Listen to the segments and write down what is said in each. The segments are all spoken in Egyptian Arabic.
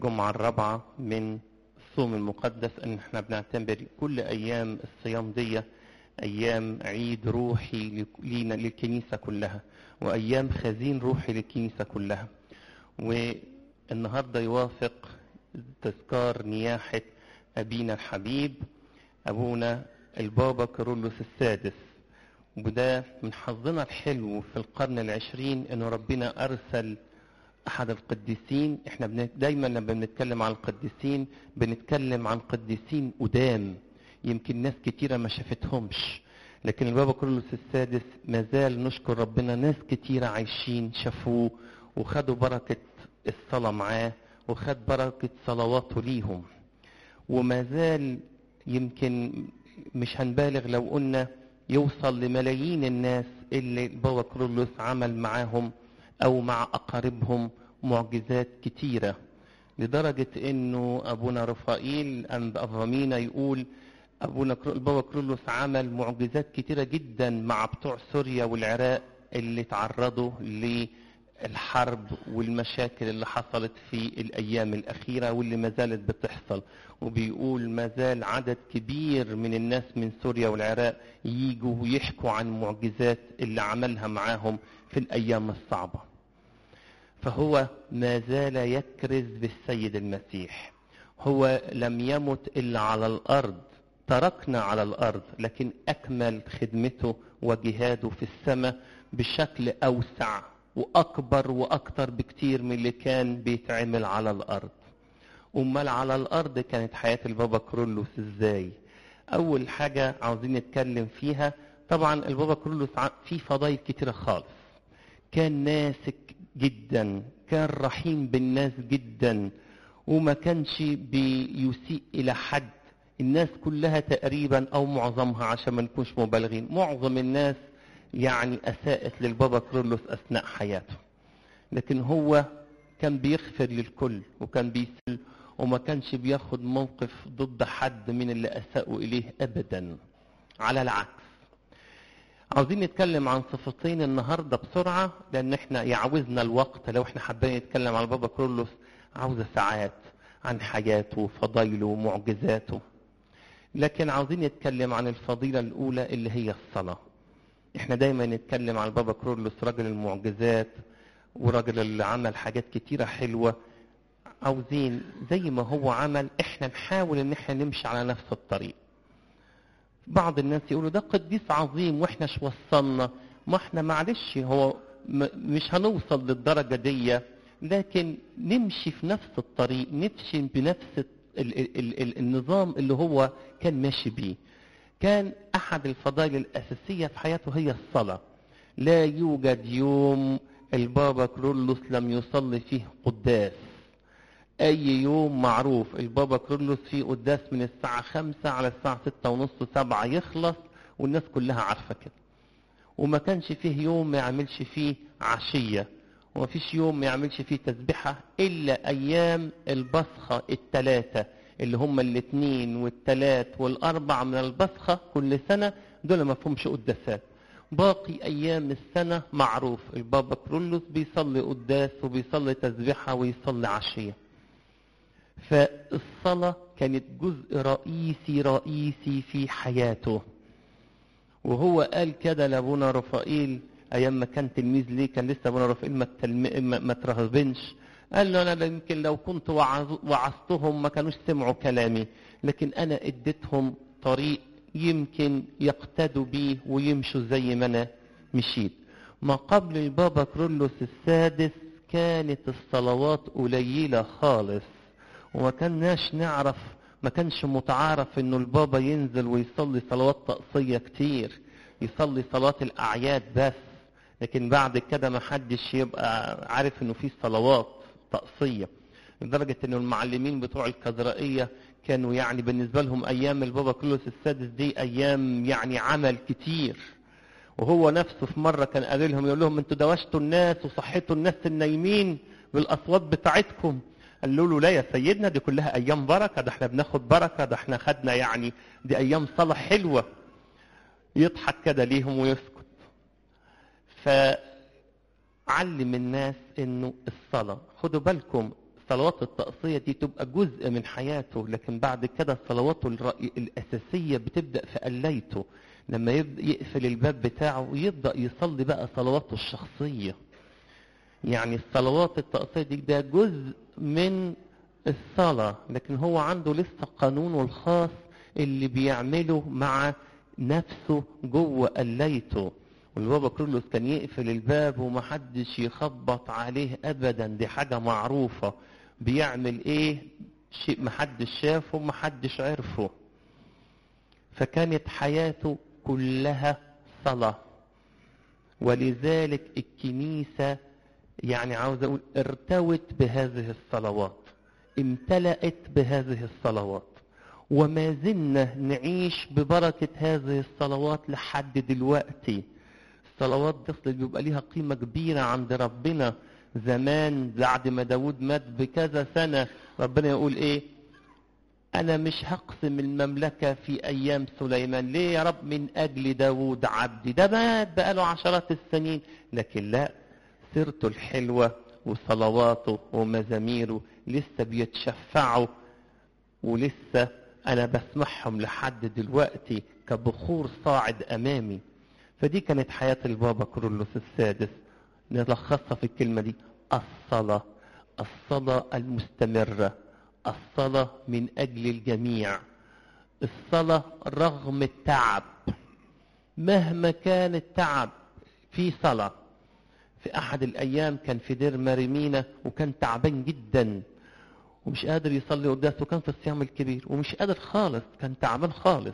الجمعة الرابعة من الصوم المقدس ان احنا بنعتبر كل ايام الصيام دي ايام عيد روحي لينا للكنيسة كلها وايام خزين روحي للكنيسة كلها والنهاردة يوافق تذكار نياحة ابينا الحبيب ابونا البابا كارولوس السادس وده من حظنا الحلو في القرن العشرين انه ربنا ارسل احد القديسين احنا بن... دايما لما بنتكلم عن القديسين بنتكلم عن قديسين قدام يمكن ناس كتيره ما شافتهمش لكن البابا كرولوس السادس ما زال نشكر ربنا ناس كتيره عايشين شافوه وخدوا بركه الصلاه معاه وخد بركه صلواته ليهم وما زال يمكن مش هنبالغ لو قلنا يوصل لملايين الناس اللي البابا كرولوس عمل معاهم او مع اقاربهم معجزات كتيره لدرجه انه ابونا رفائيل عند افامينا يقول ابونا البابا كرولوس عمل معجزات كتيره جدا مع بتوع سوريا والعراق اللي تعرضوا للحرب والمشاكل اللي حصلت في الايام الاخيره واللي ما زالت بتحصل وبيقول ما زال عدد كبير من الناس من سوريا والعراق ييجوا ويحكوا عن معجزات اللي عملها معاهم في الايام الصعبه فهو ما زال يكرز بالسيد المسيح هو لم يمت الا على الارض تركنا على الارض لكن اكمل خدمته وجهاده في السماء بشكل اوسع واكبر واكتر بكتير من اللي كان بيتعمل على الارض امال على الارض كانت حياه البابا كرولوس ازاي اول حاجه عاوزين نتكلم فيها طبعا البابا كرولوس فيه فضايل كتيره خالص كان ناسك جدا كان رحيم بالناس جدا وما كانش بيسيء الى حد الناس كلها تقريبا او معظمها عشان ما نكونش مبالغين معظم الناس يعني اساءت للبابا كرولوس اثناء حياته لكن هو كان بيغفر للكل وكان بيسل وما كانش بياخد موقف ضد حد من اللي اساءوا اليه ابدا على العكس عاوزين نتكلم عن صفتين النهارده بسرعه لان احنا يعوزنا الوقت لو احنا حابين نتكلم عن بابا كرولوس عاوزه ساعات عن حياته وفضايله ومعجزاته لكن عاوزين نتكلم عن الفضيله الاولى اللي هي الصلاه احنا دايما نتكلم عن بابا كرولوس راجل المعجزات وراجل اللي عمل حاجات كتيره حلوه عاوزين زي ما هو عمل احنا نحاول ان احنا نمشي على نفس الطريق بعض الناس يقولوا ده قديس عظيم واحنا مش وصلنا ما احنا معلش هو مش هنوصل للدرجه دي لكن نمشي في نفس الطريق نمشي بنفس ال ال ال ال النظام اللي هو كان ماشي بيه كان احد الفضائل الاساسيه في حياته هي الصلاه لا يوجد يوم البابا كرولوس لم يصلي فيه قداس اي يوم معروف البابا كرولوس فيه قداس من الساعة خمسة على الساعة ستة ونص سبعة يخلص والناس كلها عارفة كده وما كانش فيه يوم ما يعملش فيه عشية وما فيش يوم ما يعملش فيه تسبحة إلا أيام البصخة التلاتة اللي هم الاثنين والتلات والأربع من البصخة كل سنة دول ما فيهمش قداسات باقي أيام السنة معروف البابا كرولوس بيصلي قداس وبيصلي تسبحة ويصلي عشية فالصلاة كانت جزء رئيسي رئيسي في حياته وهو قال كده لابونا رفائيل ايام ما كان تلميذ ليه كان لسه ابونا رفائيل ما, التلم... ما... ما ترهبنش قال له انا يمكن لو كنت وعظ... وعظتهم ما كانوش سمعوا كلامي لكن انا اديتهم طريق يمكن يقتدوا بيه ويمشوا زي ما انا مشيت ما قبل البابا كرولوس السادس كانت الصلوات قليله خالص وما كناش نعرف ما كانش متعارف انه البابا ينزل ويصلي صلوات طقسيه كتير يصلي صلاه الاعياد بس لكن بعد كده ما حدش يبقى عارف انه في صلوات طقسيه لدرجه انه المعلمين بتوع الكزرائيه كانوا يعني بالنسبه لهم ايام البابا كلوس السادس دي ايام يعني عمل كتير وهو نفسه في مره كان قال لهم يقول لهم انتوا دوشتوا الناس وصحيتوا الناس النايمين بالاصوات بتاعتكم قالوا له لا يا سيدنا دي كلها ايام بركه ده احنا بناخد بركه ده احنا خدنا يعني دي ايام صلاه حلوه يضحك كده ليهم ويسكت فعلم الناس انه الصلاه خدوا بالكم الصلوات التقصية دي تبقى جزء من حياته لكن بعد كده صلواته الرأي الأساسية بتبدأ في قليته لما يبدأ يقفل الباب بتاعه ويبدأ يصلي بقى صلواته الشخصية يعني الصلوات التقصية دي ده جزء من الصلاة لكن هو عنده لسه قانونه الخاص اللي بيعمله مع نفسه جوه قليته والبابا كرولوس كان يقفل الباب ومحدش يخبط عليه ابدا دي حاجة معروفة بيعمل ايه شيء محدش شافه محدش عرفه فكانت حياته كلها صلاة ولذلك الكنيسة يعني عاوز اقول ارتوت بهذه الصلوات امتلأت بهذه الصلوات وما زلنا نعيش ببركة هذه الصلوات لحد دلوقتي الصلوات دي اصل بيبقى ليها قيمة كبيرة عند ربنا زمان بعد ما داود مات بكذا سنة ربنا يقول ايه انا مش هقسم المملكة في ايام سليمان ليه يا رب من اجل داود عبدي ده مات بقاله عشرات السنين لكن لا سيرته الحلوة وصلواته ومزاميره لسه بيتشفعوا ولسه انا بسمعهم لحد دلوقتي كبخور صاعد امامي فدي كانت حياة البابا كرولوس السادس نلخصها في الكلمة دي الصلاة الصلاة المستمرة الصلاة من أجل الجميع الصلاة رغم التعب مهما كان التعب في صلاة في أحد الأيام كان في دير مريمينا وكان تعبان جدا ومش قادر يصلي قداس وكان في الصيام الكبير ومش قادر خالص كان تعبان خالص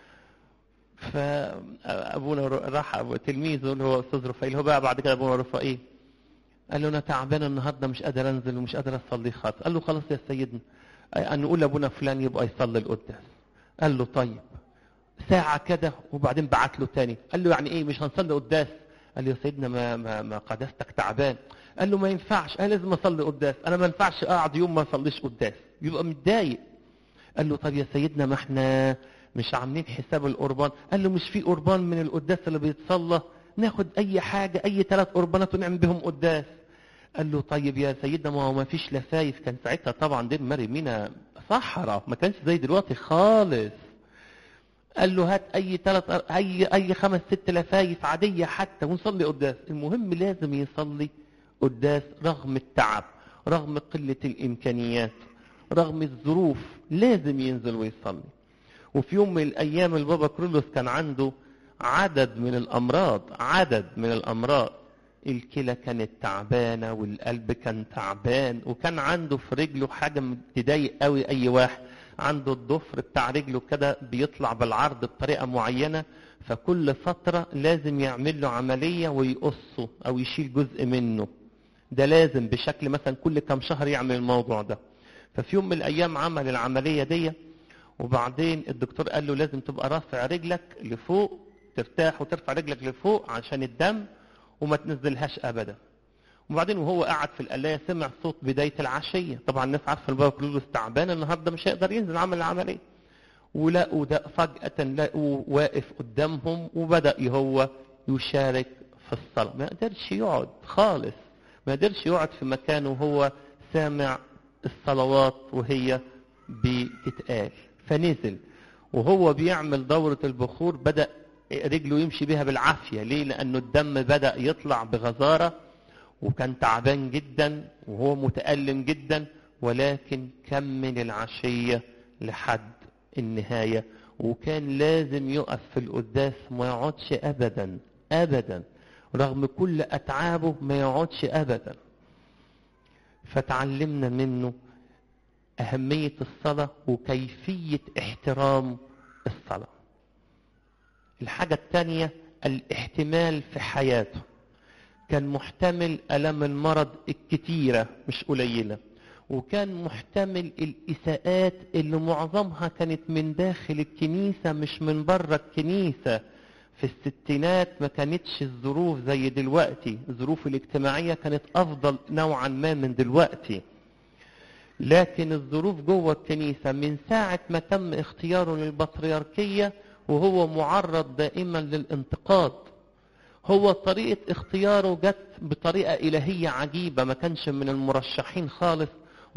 فابونا راح ابو تلميذه اللي هو استاذ رفائيل هو بقى بعد كده ابونا رفائيل قال له انا تعبان النهارده مش قادر انزل ومش قادر اصلي خالص قال له خلاص يا سيدنا ان نقول لابونا فلان يبقى يصلي القداس قال له طيب ساعة كده وبعدين بعت له تاني قال له يعني ايه مش هنصلي قداس قال له يا سيدنا ما, ما, ما قداستك تعبان قال له ما ينفعش انا لازم اصلي قداس انا ما ينفعش اقعد يوم ما اصليش قداس يبقى متضايق قال له طب يا سيدنا ما احنا مش عاملين حساب القربان قال له مش في قربان من القداس اللي بيتصلى ناخد اي حاجة اي ثلاث قربانات ونعمل بهم قداس قال له طيب يا سيدنا ما هو ما فيش لفايف كان ساعتها طبعا دير مريم مينا صحراء ما كانش زي دلوقتي خالص قال له هات اي ثلاث اي اي خمس ست لفايف عاديه حتى ونصلي قداس المهم لازم يصلي قداس رغم التعب رغم قله الامكانيات رغم الظروف لازم ينزل ويصلي وفي يوم من الايام البابا كرولوس كان عنده عدد من الامراض عدد من الامراض الكلى كانت تعبانه والقلب كان تعبان وكان عنده في رجله حاجه تضايق قوي اي واحد عنده الضفر بتاع رجله كده بيطلع بالعرض بطريقه معينه فكل فتره لازم يعمل له عمليه ويقصه او يشيل جزء منه ده لازم بشكل مثلا كل كام شهر يعمل الموضوع ده ففي يوم من الايام عمل العمليه دي وبعدين الدكتور قال له لازم تبقى رافع رجلك لفوق ترتاح وترفع رجلك لفوق عشان الدم وما تنزلهاش ابدا وبعدين وهو قاعد في القلايه سمع صوت بدايه العشيه طبعا الناس عارفه البابا كلولوس تعبان النهارده مش هيقدر ينزل عمل العمليه ولقوا ده فجاه لقوا واقف قدامهم وبدا هو يشارك في الصلاه ما قدرش يقعد خالص ما قدرش يقعد في مكانه وهو سامع الصلوات وهي بتتقال فنزل وهو بيعمل دورة البخور بدأ رجله يمشي بها بالعافية ليه لأنه الدم بدأ يطلع بغزارة وكان تعبان جدا وهو متألم جدا ولكن كمل العشية لحد النهاية وكان لازم يقف في القداس ما يقعدش أبدا أبدا رغم كل أتعابه ما يقعدش أبدا فتعلمنا منه أهمية الصلاة وكيفية احترام الصلاة الحاجة الثانية الاحتمال في حياته كان محتمل ألم المرض الكتيرة مش قليلة وكان محتمل الإساءات اللي معظمها كانت من داخل الكنيسة مش من بره الكنيسة في الستينات ما كانتش الظروف زي دلوقتي الظروف الاجتماعية كانت أفضل نوعا ما من دلوقتي لكن الظروف جوه الكنيسة من ساعة ما تم اختياره للبطريركية وهو معرض دائما للانتقاد هو طريقة اختياره جت بطريقة إلهية عجيبة ما كانش من المرشحين خالص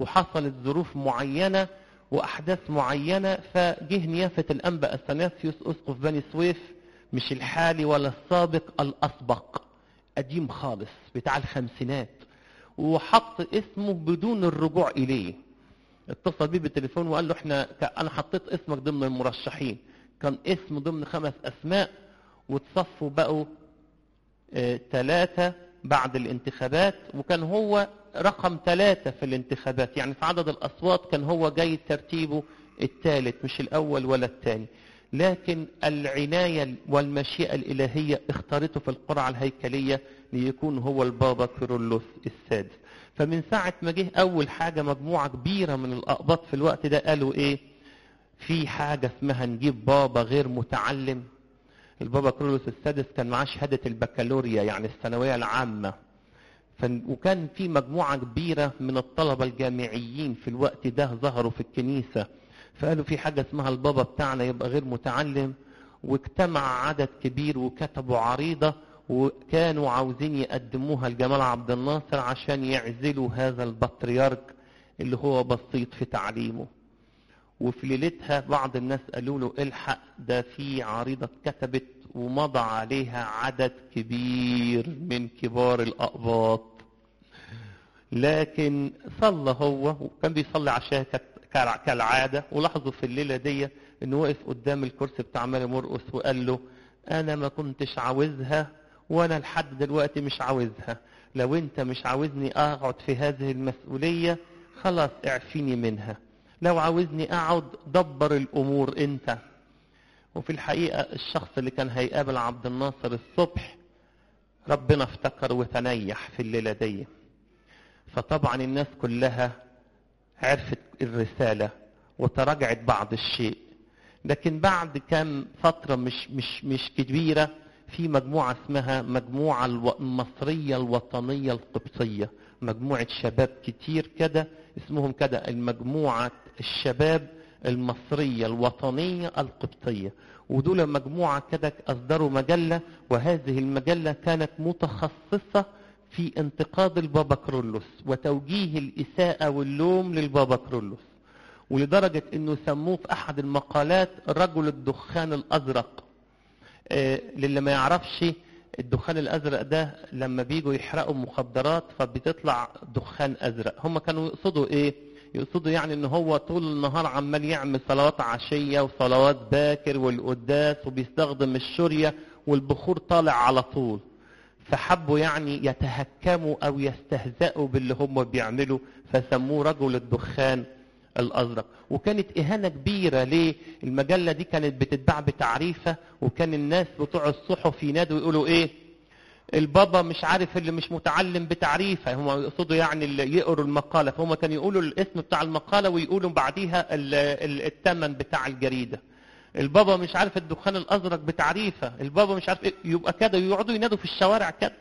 وحصلت ظروف معينة وأحداث معينة فجه نيافة الأنبا أثناسيوس أسقف بني سويف مش الحالي ولا السابق الأسبق قديم خالص بتاع الخمسينات وحط اسمه بدون الرجوع إليه اتصل بيه بالتليفون وقال له احنا انا حطيت اسمك ضمن المرشحين كان اسم ضمن خمس اسماء وتصفوا بقوا ثلاثة اه بعد الانتخابات وكان هو رقم ثلاثة في الانتخابات يعني في عدد الأصوات كان هو جاي ترتيبه الثالث مش الأول ولا الثاني لكن العناية والمشيئة الإلهية اختارته في القرعة الهيكلية ليكون هو البابا كيرلس السادس فمن ساعة ما جه أول حاجة مجموعة كبيرة من الأقباط في الوقت ده قالوا إيه في حاجة اسمها نجيب بابا غير متعلم البابا كيرلس السادس كان معاه شهادة البكالوريا يعني الثانوية العامة وكان في مجموعة كبيرة من الطلبة الجامعيين في الوقت ده ظهروا في الكنيسة فقالوا في حاجة اسمها البابا بتاعنا يبقى غير متعلم واجتمع عدد كبير وكتبوا عريضة وكانوا عاوزين يقدموها لجمال عبد الناصر عشان يعزلوا هذا البطريرك اللي هو بسيط في تعليمه وفي ليلتها بعض الناس قالوا له الحق ده في عريضة اتكتبت ومضى عليها عدد كبير من كبار الأقباط لكن صلى هو وكان بيصلي عشان كالعادة ولاحظوا في الليلة دي انه وقف قدام الكرسي بتاع ماري مرقس وقال له انا ما كنتش عاوزها وانا لحد دلوقتي مش عاوزها لو انت مش عاوزني اقعد في هذه المسؤولية خلاص اعفيني منها لو عاوزني اقعد دبر الامور انت وفي الحقيقة الشخص اللي كان هيقابل عبد الناصر الصبح ربنا افتكر وتنيح في الليلة دي فطبعا الناس كلها عرفت الرسالة وتراجعت بعض الشيء لكن بعد كام فترة مش, مش, مش كبيرة في مجموعة اسمها مجموعة المصرية الوطنية القبطية مجموعة شباب كتير كده اسمهم كده المجموعة الشباب المصرية الوطنية القبطية ودول مجموعة كده أصدروا مجلة وهذه المجلة كانت متخصصة في انتقاد البابا كرولوس وتوجيه الإساءة واللوم للبابا كرولوس ولدرجة انه سموه في احد المقالات رجل الدخان الازرق آه للي ما يعرفش الدخان الازرق ده لما بيجوا يحرقوا مخدرات فبتطلع دخان ازرق هم كانوا يقصدوا ايه يقصدوا يعني ان هو طول النهار عمال يعمل صلوات عشية وصلوات باكر والقداس وبيستخدم الشورية والبخور طالع على طول فحبوا يعني يتهكموا او يستهزئوا باللي هم بيعملوا فسموه رجل الدخان الازرق وكانت اهانه كبيره ليه المجله دي كانت بتتباع بتعريفه وكان الناس بتوع الصحف ينادوا يقولوا ايه البابا مش عارف اللي مش متعلم بتعريفه هم يقصدوا يعني اللي يقروا المقاله فهم كانوا يقولوا الاسم بتاع المقاله ويقولوا بعديها الثمن بتاع الجريده البابا مش عارف الدخان الازرق بتعريفه البابا مش عارف إيه يبقى كده يقعدوا ينادوا في الشوارع كده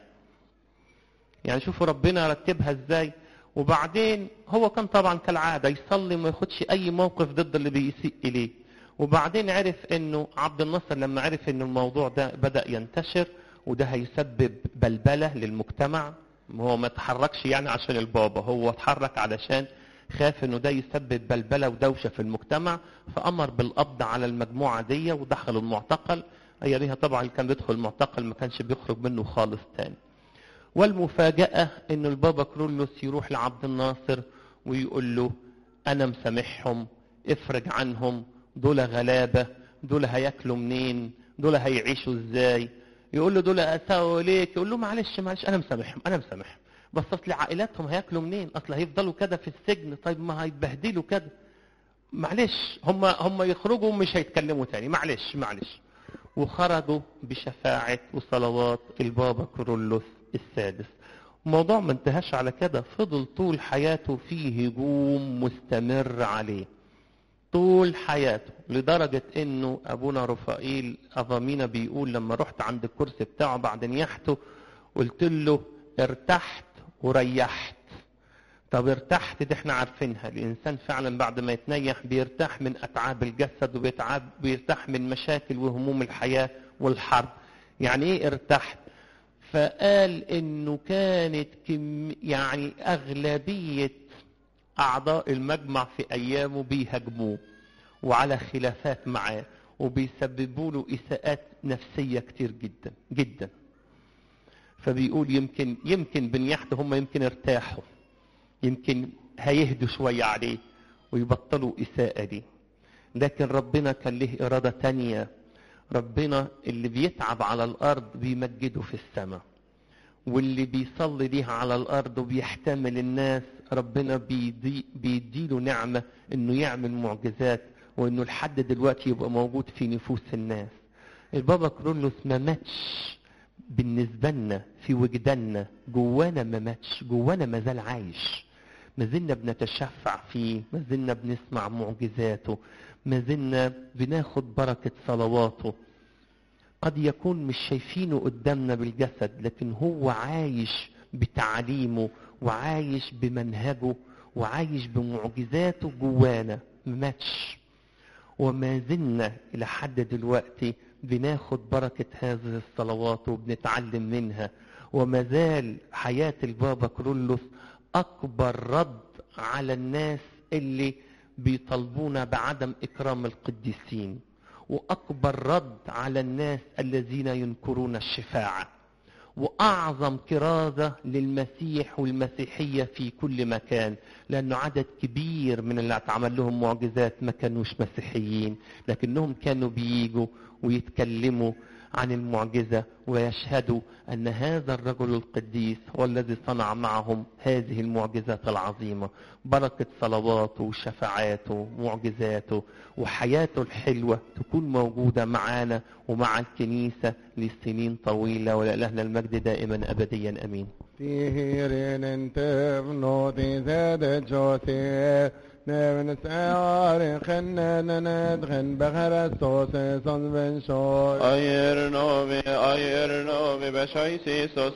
يعني شوفوا ربنا رتبها ازاي وبعدين هو كان طبعا كالعاده يصلي ما ياخدش اي موقف ضد اللي بيسيء اليه وبعدين عرف انه عبد الناصر لما عرف ان الموضوع ده بدا ينتشر وده هيسبب بلبله للمجتمع هو ما اتحركش يعني عشان البابا هو اتحرك علشان خاف انه ده يسبب بلبله ودوشه في المجتمع فامر بالقبض على المجموعه دي ودخلوا المعتقل اياميها طبعا كان بيدخل المعتقل ما كانش بيخرج منه خالص تاني والمفاجأة ان البابا كرولوس يروح لعبد الناصر ويقول له انا مسامحهم افرج عنهم دول غلابة دول هياكلوا منين دول هيعيشوا ازاي يقول له دول اساءوا ليك يقول له معلش معلش انا مسامحهم انا مسامحهم بس اصل عائلاتهم هياكلوا منين اصل هيفضلوا كده في السجن طيب ما هيتبهدلوا كده معلش هم هم يخرجوا مش هيتكلموا تاني معلش معلش وخرجوا بشفاعة وصلوات البابا كرولوس السادس الموضوع ما انتهاش على كده فضل طول حياته فيه هجوم مستمر عليه طول حياته لدرجة انه ابونا رفائيل افامينا بيقول لما رحت عند الكرسي بتاعه بعد نياحته قلت له ارتحت وريحت طب ارتحت دي احنا عارفينها الانسان فعلا بعد ما يتنيح بيرتاح من اتعاب الجسد وبيرتاح من مشاكل وهموم الحياة والحرب يعني ايه ارتحت فقال انه كانت كم يعني اغلبية أعضاء المجمع في أيامه بيهاجموه وعلى خلافات معاه وبيسببوا له إساءات نفسية كتير جدا جدا فبيقول يمكن يمكن بنيحته هم يمكن ارتاحوا يمكن هيهدوا شوية عليه ويبطلوا إساءة دي لكن ربنا كان له إرادة تانية ربنا اللي بيتعب على الأرض بيمجده في السماء واللي بيصلي ليها على الأرض وبيحتمل الناس ربنا بيدي بيديله نعمة إنه يعمل معجزات وإنه لحد دلوقتي يبقى موجود في نفوس الناس البابا كرولوس ما ماتش بالنسبة لنا في وجداننا جوانا ما ماتش جوانا ما زال عايش ما زلنا بنتشفع فيه ما زلنا بنسمع معجزاته ما زلنا بناخد بركة صلواته قد يكون مش شايفينه قدامنا بالجسد لكن هو عايش بتعليمه وعايش بمنهجه وعايش بمعجزاته جوانا ما ماتش وما زلنا إلى حد دلوقتي بناخد بركة هذه الصلوات وبنتعلم منها وما زال حياة البابا كرولوس أكبر رد على الناس اللي بيطالبونا بعدم إكرام القديسين وأكبر رد على الناس الذين ينكرون الشفاعة وأعظم كرازة للمسيح والمسيحية في كل مكان لأنه عدد كبير من اللي اتعمل لهم معجزات ما كانوش مسيحيين لكنهم كانوا بييجوا ويتكلموا عن المعجزة ويشهدوا أن هذا الرجل القديس هو الذي صنع معهم هذه المعجزات العظيمة بركة صلواته وشفاعاته ومعجزاته وحياته الحلوة تكون موجودة معنا ومع الكنيسة لسنين طويلة ولإلهنا المجد دائما أبديا أمين Tirin interno di zede jote Nevn sari khenne nedghen bkhara sose son ben shoy Ayer novi, ayer novi, beshaysi sos